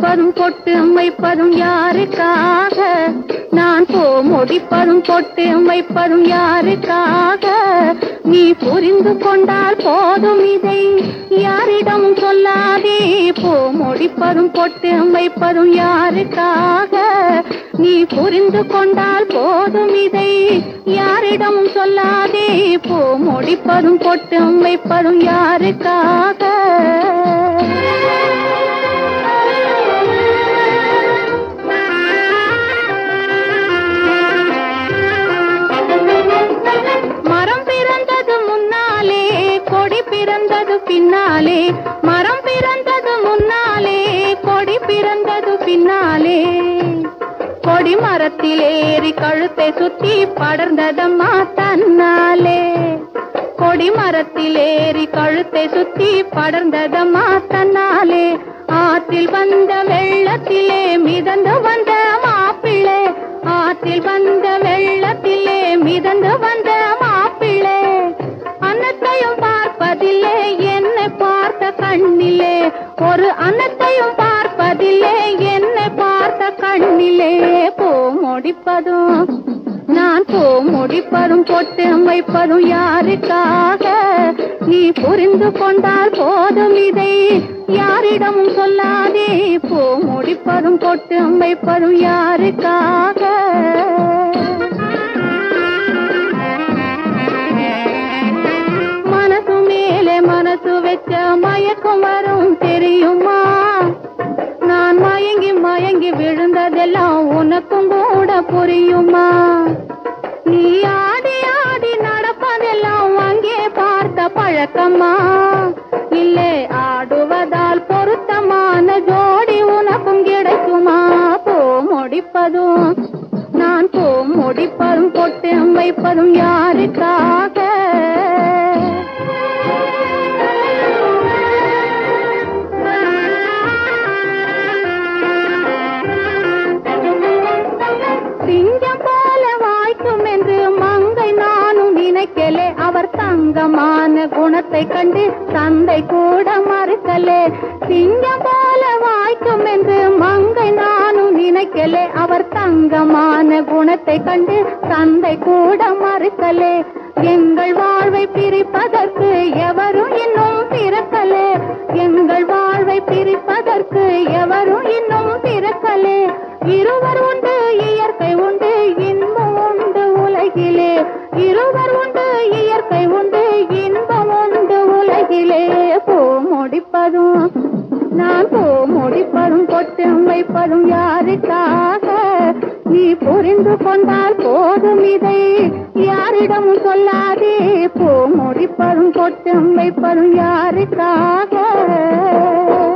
முடிப்பதும் பொட்டு வைப்பதும் யாருக்காக நான் பூ முடிப்பதும் பொட்டு வைப்பதும் யாருக்காக நீ புரிந்து கொண்டால் போதும் இதை யாரிடம் சொல்லாதே பூ முடிப்பதும் பொட்டு வைப்பதும் யாருக்காக நீ புரிந்து கொண்டால் போதும் இதை யாரிடம் சொல்லாதே பூ முடிப்பதும் பொட்டு வைப்பதும் யாருக்காக மரம் பிறந்தது முன்னாலே கொடி பிறந்தது பின்னாலே மரம் பிறந்தது முன்னாலே கொடி பிறந்தது பின்னாலே கொடி மரத்தில் ஏறி கழுத்தை சுத்தி படர்ந்ததம்மா தன்னாலே கொடி மரத்தில் ஏறி கழுத்தை சுத்தி படர்ந்ததம்மா தன்னாலே ஆற்றில் வந்த வெள்ளத்திலே மிதந்து வந்த மாப்பிள்ளை ஆற்றில் வந்த வெள்ளத்திலே மிதந்து வந்த மாப்பிள்ளை அன்னத்தையும் பார்ப்பதில்லை என்னை பார்த்த கண்ணிலே ஒரு அன்னத்தையும் பார்ப்பதில்லை என்னை பார்த்த கண்ணிலே போ முடிப்பதும் நான் போ முடிப்பதும் பொட்டு வைப்பதும் யாருக்காக நீ புரிந்து கொண்டால் போதும் இதை யாரிடமும் சொல்லாதே போ முடிப்பதும் பொட்டு வைப்பதும் யாருக்காக மனசு மேலே மனசு வச்ச மயக்கம் வரும் தெரியுமா நான் மயங்கி மயங்கி விழுந்ததெல்லாம் உனக்கும் கூட புரியுமா நீ ஆடி ஆடி நடப்பதெல்லாம் அங்கே பார்த்த பழக்கமா இல்லை ஆடுவதால் பொருத்தமான ஜோடி உனக்கும் கிடைக்குமா போ முடிப்பதும் நான் போ முடிப்பதும் பொட்டு வைப்பதும் யாருக்காக சிங்கம் போல வாய்க்கும் என்று மங்கை நானும் நினைக்கலே அவர் தங்கமான குணத்தை கண்டு தந்தை கூட மறுக்கலே சிங்கம் போல வாய்க்கும் என்று மங்கை நானும் நினைக்கலே அவர் தங்கமான குணத்தை கண்டு தந்தை கூட மறுக்கலே எங்கள் வாழ்வை பிரிப்பதற்கு எவரும் இன்னும் பிறக்கலே எங்கள் வாழ்வை பிரிப்பதற்கு எவரும் இன்னும் பிறக்கலே இருவர் உண்டு இயற்கை உண்டு இன்பம் உண்டு உலகிலே இருவர் உண்டு இயற்கை உண்டு இன்பம் உண்டு உலகிலே போ முடிப்பதும் நான் போ முடிப்பதும் பொட்டு வைப்பதும் யாருக்காக நீ புரிந்து கொண்டால் போதும் இதை யாரிடம் சொல்லாதே போ முடிப்பதும் பொட்டு வைப்பதும் யாருக்காக